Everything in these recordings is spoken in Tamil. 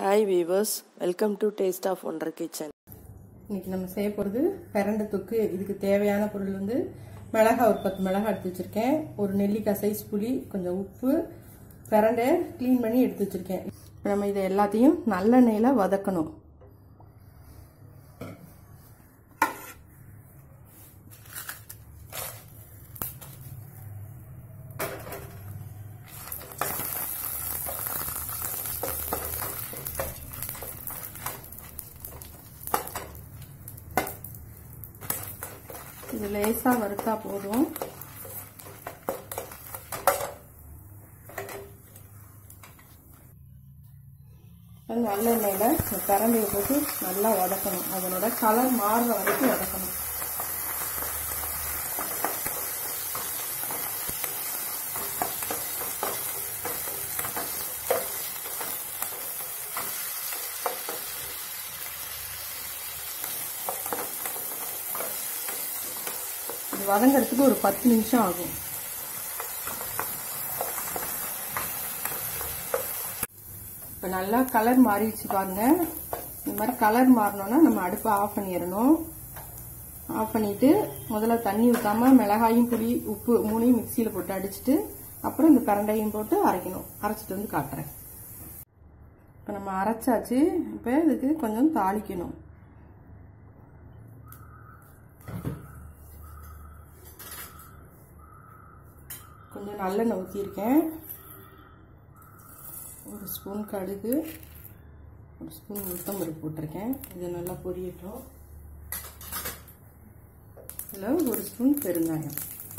hi viewers welcome to taste of wonder kitchen இன்னைக்கு நம்ம செய்ய போகிறது பிரண்டை தொக்கு இதுக்கு தேவையான பொருள் வந்து மிளகா ஒரு பத்து மிளகா எடுத்து வச்சிருக்கேன் ஒரு நெல்லிக்காய் சைஸ் புளி கொஞ்சம் உப்பு பிரண்டை க்ளீன் பண்ணி எடுத்து வச்சிருக்கேன் இப்போ நம்ம இதை எல்லாத்தையும் நல்லெண்ணெயில் வதக்கணும் இது லேசாக வறுத்தா போதும் நல்லெண்ணெயில் இந்த கரண்டியை போட்டு நல்லா வதக்கணும் அதனோட கலர் மாறுற வரைக்கும் வதக்கணும் இது வதங்கிறதுக்கு ஒரு பத்து நிமிஷம் ஆகும் இப்போ நல்லா கலர் மாறிடுச்சு பாருங்க இந்த மாதிரி கலர் மாறினோன்னா நம்ம அடுப்பை ஆஃப் பண்ணிடணும் ஆஃப் பண்ணிட்டு முதல்ல தண்ணி ஊற்றாம மிளகாயும் புளி உப்பு மூணையும் மிக்சியில் போட்டு அடிச்சுட்டு அப்புறம் இந்த பிரண்டையும் போட்டு அரைக்கணும் அரைச்சிட்டு வந்து காட்டுறேன் இப்போ நம்ம அரைச்சாச்சு இப்போ இதுக்கு கொஞ்சம் தாளிக்கணும் கொஞ்சம் நல்லெண்ணெய் ஊற்றியிருக்கேன் ஒரு ஸ்பூன் கடுகு ஒரு ஸ்பூன் உளுத்தம்பருப்பு போட்டிருக்கேன் இது நல்லா பொரியட்டும் இதில் ஒரு ஸ்பூன் பெருங்காயம்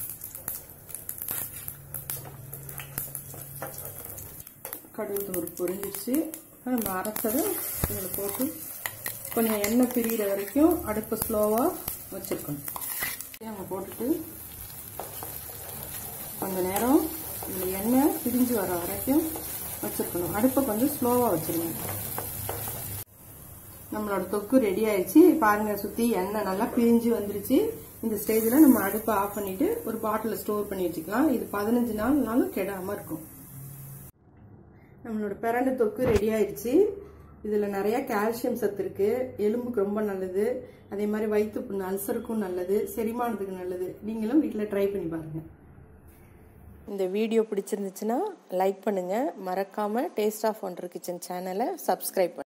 கடுகு ஒரு பொரிஞ்சிருச்சு நம்ம அரைச்சதை இதில் போட்டு கொஞ்சம் எண்ணெய் பிரிகிற வரைக்கும் அடுப்பு ஸ்லோவாக வச்சுருக்கணும் நம்ம போட்டுட்டு கொஞ்ச நேரம் இதில் எண்ணெய் பிரிஞ்சு வர வரைக்கும் வச்சுருக்கணும் அடுப்பை கொஞ்சம் ஸ்லோவாக வச்சுருங்க நம்மளோட தொக்கு ரெடி ஆயிடுச்சு பாருங்க சுற்றி எண்ணெய் நல்லா பிரிஞ்சு வந்துருச்சு இந்த ஸ்டேஜில் நம்ம அடுப்பை ஆஃப் பண்ணிட்டு ஒரு பாட்டிலில் ஸ்டோர் பண்ணி வச்சுக்கலாம் இது பதினஞ்சு நாள்னாலும் கெடாமல் இருக்கும் நம்மளோட பிரண்டை தொக்கு ரெடி ஆயிடுச்சு இதில் நிறைய கால்சியம் சத்து இருக்கு எலும்புக்கு ரொம்ப நல்லது அதே மாதிரி வயிற்று புண்ணு அல்சருக்கும் நல்லது செரிமானத்துக்கு நல்லது நீங்களும் வீட்டில் ட்ரை பண்ணி பாருங்கள் இந்த வீடியோ பிடிச்சிருந்துச்சுன்னா லைக் பண்ணுங்கள் மறக்காமல் டேஸ்ட் ஆஃப் ஒண்டர் கிச்சன் சேனலை சப்ஸ்கிரைப் பண்ணுங்கள்